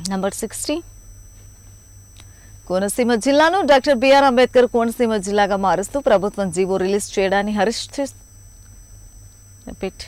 number sixty Konaseema జిల్లాను doctor BR Ambedkar Konaseema జిల్లాగా మారుస్తూ ప్రభుత్వం జీవో రిలీజ్ చేయడాన్ని హరిస్తూ రిపీట్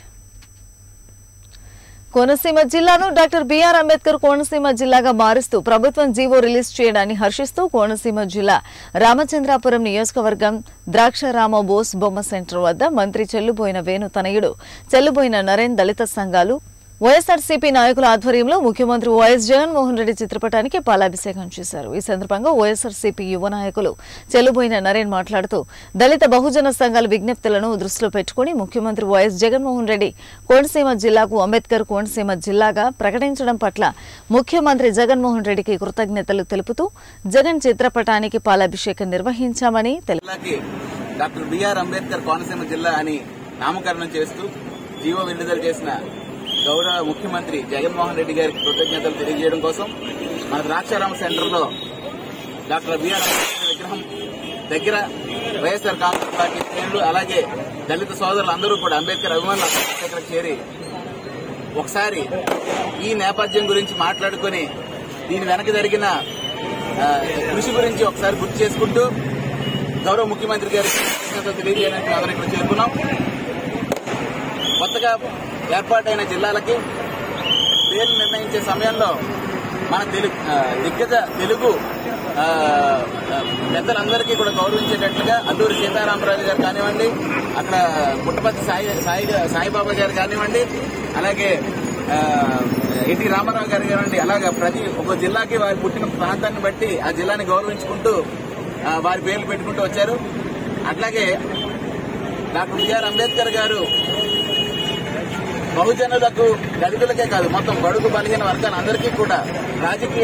కోనసీమ జిల్లాను డాక్టర్ బిఆర్ అంబేద్కర్ కోనసీమ జిల్లాగా మారుస్తూ ప్రభుత్వం జీవో రిలీజ్ చేయడాన్ని హర్షిస్తూ కోనసీమ జిల్లా రామచంద్రాపురం నియోజకవర్గం ద్రాక్షరామ బోస్ బొమ్మ సెంటర్ వద్ద మంత్రి చెల్లుబోయిన వేణు తనయుడు చెల్లుబోయిన నరేన్ దళిత సంఘాలు వైఎస్ఆర్సీపీ నాయకుల ఆధ్వర్యంలో ముఖ్యమంత్రి వైఎస్ జగన్మోహన్ రెడ్డి చిత్రపటానికి పాలాభిషేకం చేశారు ఈ సందర్భంగా వైఎస్ఆర్సీపీ యువ నాయకులు చెల్లుబోయిన నరేన్ మాట్లాడుతూ దళిత బహుజన సంఘాల విజ్ఞప్తులను దృష్టిలో పెట్టుకుని ముఖ్యమంత్రి వైఎస్ జగన్మోహన్ రెడ్డి కోనసీమ జిల్లాకు అంబేద్కర్ కోనసీమ జిల్లాగా ప్రకటించడం పట్ల ముఖ్యమంత్రి జగన్మోహన్ రెడ్డికి కృతజ్ఞతలు తెలుపుతూ జగన్ చిత్రపటానికి పాలాభిషేకం నిర్వహించామని తెలిపారు జిల్లాకి డాక్టర్ బిఆర్ అంబేద్కర్ కోనసీమ జిల్లా అని నామకరణం చేస్తూ జీవో విడుదల చేసిన గౌరవ ముఖ్యమంత్రి జగన్మోహన్ రెడ్డి గారికి కృతజ్ఞతలు తెలియజేయడం కోసం మన ద్రాక్షారామ సెంటర్ లో డాక్టర్ బిఆర్ అంబేద్కర్ విగ్రహం దగ్గర వైఎస్ఆర్ కాంగ్రెస్ పార్టీ శ్రేణులు అలాగే దళిత సోదరులు అందరూ కూడా అంబేద్కర్ అభిమానులు అందరూ ఇక్కడికి చేరి ఒకసారి ఈ నేపథ్యం గురించి మాట్లాడుకొని దీని వెనక జరిగిన ఆ, కృషి గురించి ఒకసారి గుర్తు చేసుకుంటూ గౌరవ ముఖ్యమంత్రి గారికి కృతజ్ఞతలు తెలియజేయడానికి మేము అందరం ఇక్కడ చేరుకున్నాం కొత్తగా ఏర్పాటైన జిల్లాలకి పేరు నిర్ణయించే సమయంలో మన తెలుగు ఆ, దిగ్గజ తెలుగు ఆ, ఆ, పెద్దలందరికీ కూడా గౌరవించేటట్లుగా అల్లూరి సీతారామరాజు గారు కానివ్వండి అక్కడ పుట్టపర్తి సాయి సాయి సాయిబాబా గారు కానివ్వండి అలాగే ఆ, ఎన్టీ రామారావు గారు కానివ్వండి అలాగే ప్రతి ఒక జిల్లాకి వారి పుట్టిన ప్రాంతాన్ని బట్టి ఆ జిల్లాని గౌరవించుకుంటూ ఆ, వారి పేర్లు పెట్టుకుంటూ వచ్చారు అట్లాగే డాక్టర్ బిఆర్ అంబేద్కర్ గారు బహుజనులకు దళితులకే కాదు మొత్తం బడుగు బలహీన వర్గాలందరికీ కూడా రాజకీయ